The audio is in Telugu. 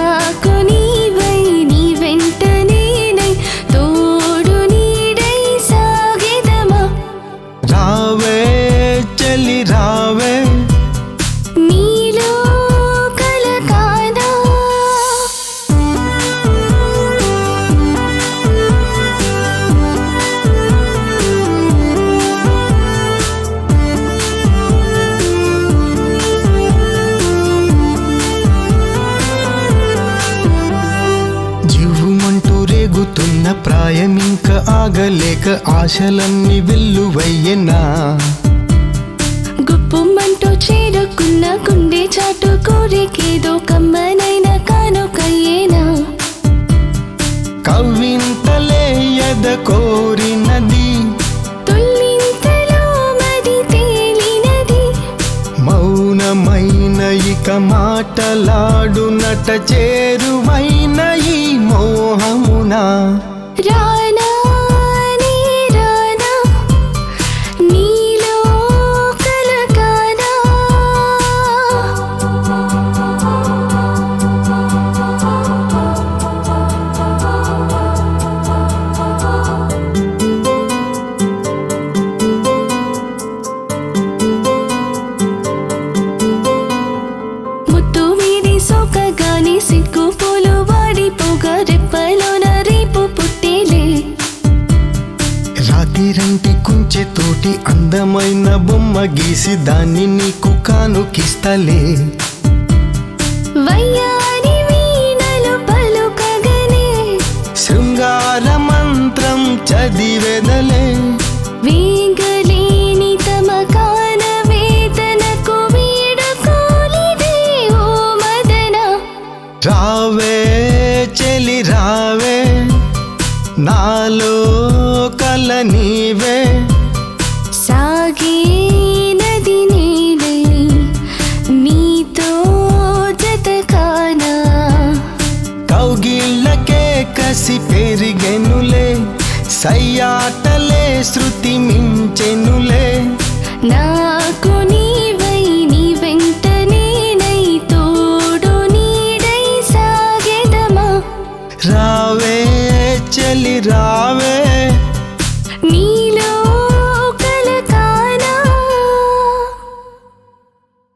నాకు నీవై నీ వెంట నేనై తోడు నీడై సాగెదమా రావే చెలి రావే నీలో కలకానా జీవుమంటూ రేగుతున్న ప్రాయమింక ఆగలేక ఆశలన్నీ వెల్లువయ్యనా గుప్పుమంటూ చేరుకున్న గుండె చాటు కోరికేదో కమ్మనైన కానుకయ్యేనా కవ్వింతలే ఎద కోరినది తుల్లింతలో మది తేలినది మౌనమైన ఇక మాటలాడునట చేరువైన ఈ మోహమునా రానా నీ రానా నీలో కలకానా ముత్తు వీడి సోకగాని సిగ్గు పూలు వాడిపోగా రెప్పలోన రేపు పుట్టేలే రాతిరంటి కుంచె తోటి అందమైన బొమ్మ గీసి దాన్ని నీకు కానుకిస్తలే వయ్యారి వీణలు పలుకగనే శృంగార మంత్రం చదివెదలే వేగలేని తమకాన వేదనకు వీడుకోలిదే ఓ మదన రావే చెలి రావే నాలో కల నీవే సాగే నది నీడై నీతో జతకానా కౌగిళ్ళకే కసి పెరిగెనులే సయ్యాటలే శృతి మించెనులే